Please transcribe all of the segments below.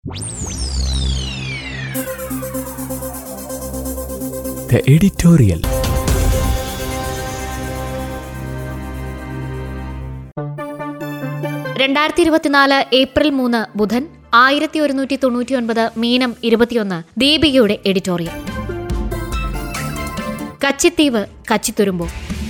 The editorial. രണ്ടായിരത്തി ഇരുപത്തിനാല് April മൂന്ന് ബുധൻ ആയിരത്തി ഒരുന്നൂറ്റി തൊണ്ണൂറ്റി ഒൻപത് മീനം ഇരുപത്തിയൊന്ന് ദീപികയുടെ എഡിറ്റോറിയൽ കച്ചിത്തീവ് കച്ചിത്തുരുമ്പോ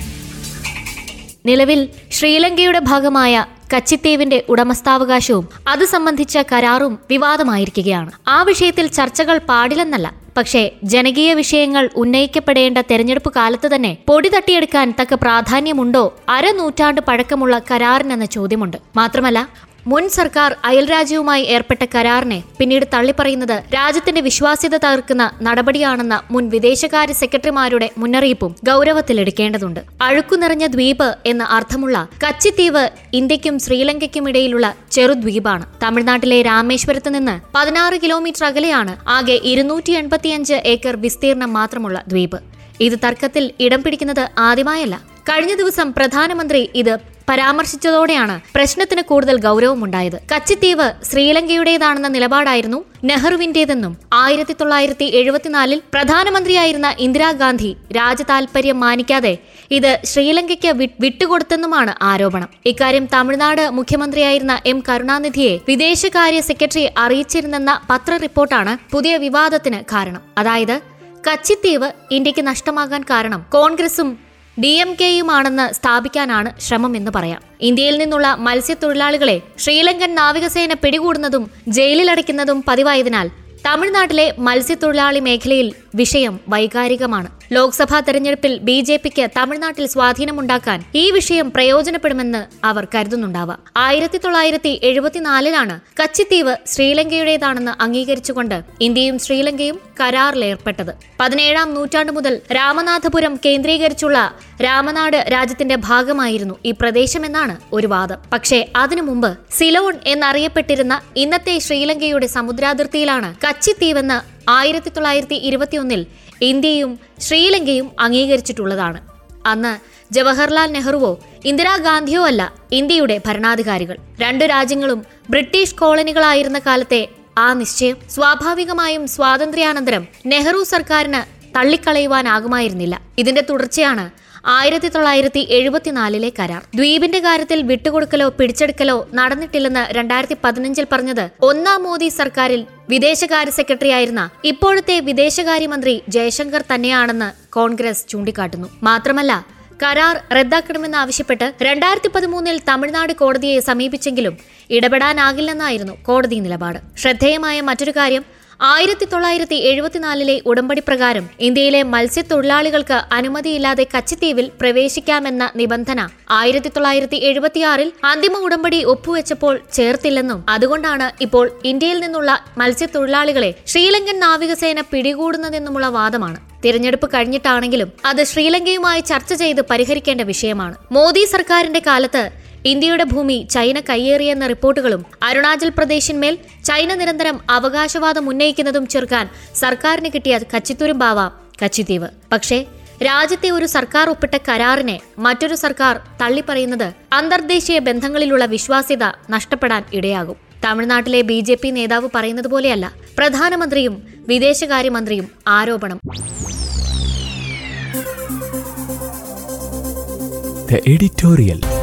നിലവിൽ ശ്രീലങ്കയുടെ ഭാഗമായ കച്ചിത്തീവിന്റെ ഉടമസ്ഥാവകാശവും അത് സംബന്ധിച്ച കരാറും വിവാദമായിരിക്കുകയാണ് ആ വിഷയത്തിൽ ചർച്ചകൾ പാടില്ലെന്നല്ല പക്ഷേ ജനകീയ വിഷയങ്ങൾ ഉന്നയിക്കപ്പെടേണ്ട തെരഞ്ഞെടുപ്പ് കാലത്ത് തന്നെ പൊടി തട്ടിയെടുക്കാൻ തക്ക പ്രാധാന്യമുണ്ടോ അരനൂറ്റാണ്ട് പഴക്കമുള്ള കരാറിനെന്ന ചോദ്യമുണ്ട് മാത്രമല്ല മുൻ സർക്കാർ അയൽരാജ്യവുമായി ഏർപ്പെട്ട കരാറിനെ പിന്നീട് തള്ളിപ്പറയുന്നത് രാജ്യത്തിന്റെ വിശ്വാസ്യത തകർക്കുന്ന നടപടിയാണെന്ന മുൻ വിദേശകാര്യ സെക്രട്ടറിമാരുടെ മുന്നറിയിപ്പും ഗൗരവത്തിലെടുക്കേണ്ടതുണ്ട് അഴുക്കു നിറഞ്ഞ ദ്വീപ് എന്ന അർത്ഥമുള്ള കച്ചിദ്വീപ് ഇന്ത്യക്കും ശ്രീലങ്കയ്ക്കും ഇടയിലുള്ള ചെറുദ്വീപാണ് തമിഴ്നാട്ടിലെ രാമേശ്വരത്ത് നിന്ന് പതിനാറ് കിലോമീറ്റർ അകലെയാണ് ആകെ ഇരുന്നൂറ്റി എൺപത്തിയഞ്ച് ഏക്കർ വിസ്തീർണം മാത്രമുള്ള ദ്വീപ് ഇത് തർക്കത്തിൽ ഇടം പിടിക്കുന്നത് ആദ്യമായല്ല കഴിഞ്ഞ ദിവസം പ്രധാനമന്ത്രി ഇത് പരാമർശിച്ചതോടെയാണ് പ്രശ്നത്തിന് കൂടുതൽ ഗൗരവമുണ്ടായത് കച്ചിത്തീവ് ശ്രീലങ്കയുടേതാണെന്ന നിലപാടായിരുന്നു നെഹ്റുവിന്റേതെന്നും ആയിരത്തി തൊള്ളായിരത്തി എഴുപത്തിനാലിൽ പ്രധാനമന്ത്രിയായിരുന്ന ഇന്ദിരാഗാന്ധി രാജ്യതാൽപര്യം മാനിക്കാതെ ഇത് ശ്രീലങ്കയ്ക്ക് വി- വിട്ടുകൊടുത്തെന്നുമാണ് ആരോപണം ഇക്കാര്യം തമിഴ്നാട് മുഖ്യമന്ത്രിയായിരുന്ന എം കരുണാനിധിയെ വിദേശകാര്യ സെക്രട്ടറി അറിയിച്ചിരുന്നെന്ന പത്ര റിപ്പോർട്ടാണ് പുതിയ വിവാദത്തിന് കാരണം അതായത് കച്ചിത്തീവ് ഇന്ത്യക്ക് നഷ്ടമാകാൻ കാരണം കോൺഗ്രസും ഡി എം കെയുമാണെന്ന് സ്ഥാപിക്കാനാണ് ശ്രമം എന്ന് പറയാം ഇന്ത്യയിൽ നിന്നുള്ള മത്സ്യത്തൊഴിലാളികളെ ശ്രീലങ്കൻ നാവികസേന പിടികൂടുന്നതും ജയിലിലടയ്ക്കുന്നതും പതിവായതിനാൽ തമിഴ്നാട്ടിലെ മത്സ്യത്തൊഴിലാളി മേഖലയിൽ വിഷയം വൈകാരികമാണ് ലോക്സഭാ തെരഞ്ഞെടുപ്പിൽ ബി ജെ പിക്ക് തമിഴ്നാട്ടിൽ സ്വാധീനമുണ്ടാക്കാൻ ഈ വിഷയം പ്രയോജനപ്പെടുമെന്ന് അവർ കരുതുന്നുണ്ടാവാം ആയിരത്തി തൊള്ളായിരത്തി എഴുപത്തിനാലിലാണ് കച്ചിത്തീവ് ശ്രീലങ്കയുടേതാണെന്ന് അംഗീകരിച്ചുകൊണ്ട് ഇന്ത്യയും ശ്രീലങ്കയും കരാറിലേർപ്പെട്ടത് പതിനേഴാം നൂറ്റാണ്ട് മുതൽ രാമനാഥപുരം കേന്ദ്രീകരിച്ചുള്ള രാമനാട് രാജ്യത്തിന്റെ ഭാഗമായിരുന്നു ഈ പ്രദേശമെന്നാണ് ഒരു വാദം പക്ഷേ അതിനു മുമ്പ് സിലോൺ എന്നറിയപ്പെട്ടിരുന്ന ഇന്നത്തെ ശ്രീലങ്കയുടെ സമുദ്രാതിർത്തിയിലാണ് കച്ചിത്തീവെന്ന് ആയിരത്തി തൊള്ളായിരത്തി ഇരുപത്തിയൊന്നിൽ ഇന്ത്യയും ശ്രീലങ്കയും അംഗീകരിച്ചിട്ടുള്ളതാണ് അന്ന് ജവഹർലാൽ നെഹ്റുവോ ഇന്ദിരാഗാന്ധിയോ അല്ല ഇന്ത്യയുടെ ഭരണാധികാരികൾ രണ്ടു രാജ്യങ്ങളും ബ്രിട്ടീഷ് കോളനികളായിരുന്ന കാലത്തെ ആ നിശ്ചയം സ്വാഭാവികമായും സ്വാതന്ത്ര്യാനന്തരം നെഹ്റു സർക്കാരിന് തള്ളിക്കളയുവാനാകുമായിരുന്നില്ല ഇതിന്റെ തുടർച്ചയാണ് ആയിരത്തി തൊള്ളായിരത്തി എഴുപത്തിനാലിലെ കരാർ ദ്വീപിന്റെ കാര്യത്തിൽ വിട്ടുകൊടുക്കലോ പിടിച്ചെടുക്കലോ നടന്നിട്ടില്ലെന്ന് രണ്ടായിരത്തി പതിനഞ്ചിൽ പറഞ്ഞത് ഒന്നാം മോദി സർക്കാരിൽ വിദേശകാര്യ സെക്രട്ടറി ആയിരുന്ന ഇപ്പോഴത്തെ വിദേശകാര്യമന്ത്രി ജയശങ്കർ തന്നെയാണെന്ന് കോൺഗ്രസ് ചൂണ്ടിക്കാട്ടുന്നു മാത്രമല്ല കരാർ റദ്ദാക്കണമെന്നാവശ്യപ്പെട്ട് രണ്ടായിരത്തി പതിമൂന്നിൽ തമിഴ്നാട് കോടതിയെ സമീപിച്ചെങ്കിലും ഇടപെടാനാകില്ലെന്നായിരുന്നു കോടതി നിലപാട് ശ്രദ്ധേയമായ മറ്റൊരു കാര്യം ആയിരത്തി തൊള്ളായിരത്തി എഴുപത്തിനാലിലെ ഉടമ്പടി പ്രകാരം ഇന്ത്യയിലെ മത്സ്യത്തൊഴിലാളികൾക്ക് അനുമതിയില്ലാതെ കച്ചിത്തീവിൽ പ്രവേശിക്കാമെന്ന നിബന്ധന ആയിരത്തി തൊള്ളായിരത്തി എഴുപത്തിയാറിൽ അന്തിമ ഉടമ്പടി ഒപ്പുവെച്ചപ്പോൾ ചേർത്തില്ലെന്നും അതുകൊണ്ടാണ് ഇപ്പോൾ ഇന്ത്യയിൽ നിന്നുള്ള മത്സ്യത്തൊഴിലാളികളെ ശ്രീലങ്കൻ നാവികസേന പിടികൂടുന്നതെന്നുമുള്ള വാദമാണ് തിരഞ്ഞെടുപ്പ് കഴിഞ്ഞിട്ടാണെങ്കിലും അത് ശ്രീലങ്കയുമായി ചർച്ച ചെയ്ത് പരിഹരിക്കേണ്ട വിഷയമാണ് മോദി സർക്കാരിന്റെ കാലത്ത് ഇന്ത്യയുടെ ഭൂമി ചൈന കയ്യേറിയെന്ന റിപ്പോർട്ടുകളും അരുണാചൽ പ്രദേശിന്മേൽ ചൈന നിരന്തരം അവകാശവാദം ഉന്നയിക്കുന്നതും ചെറുക്കാൻ സർക്കാരിന് കിട്ടിയ കച്ചിത്തുരുമ്പാവാം കച്ചിത്തീവ് പക്ഷേ രാജ്യത്തെ ഒരു സർക്കാർ ഒപ്പിട്ട കരാറിനെ മറ്റൊരു സർക്കാർ തള്ളിപ്പറയുന്നത് അന്തർദേശീയ ബന്ധങ്ങളിലുള്ള വിശ്വാസ്യത നഷ്ടപ്പെടാൻ ഇടയാകും തമിഴ്നാട്ടിലെ ബി ജെ പി നേതാവ് പറയുന്നത് പോലെയല്ല പ്രധാനമന്ത്രിയും വിദേശകാര്യമന്ത്രിയും ആരോപണം The editorial.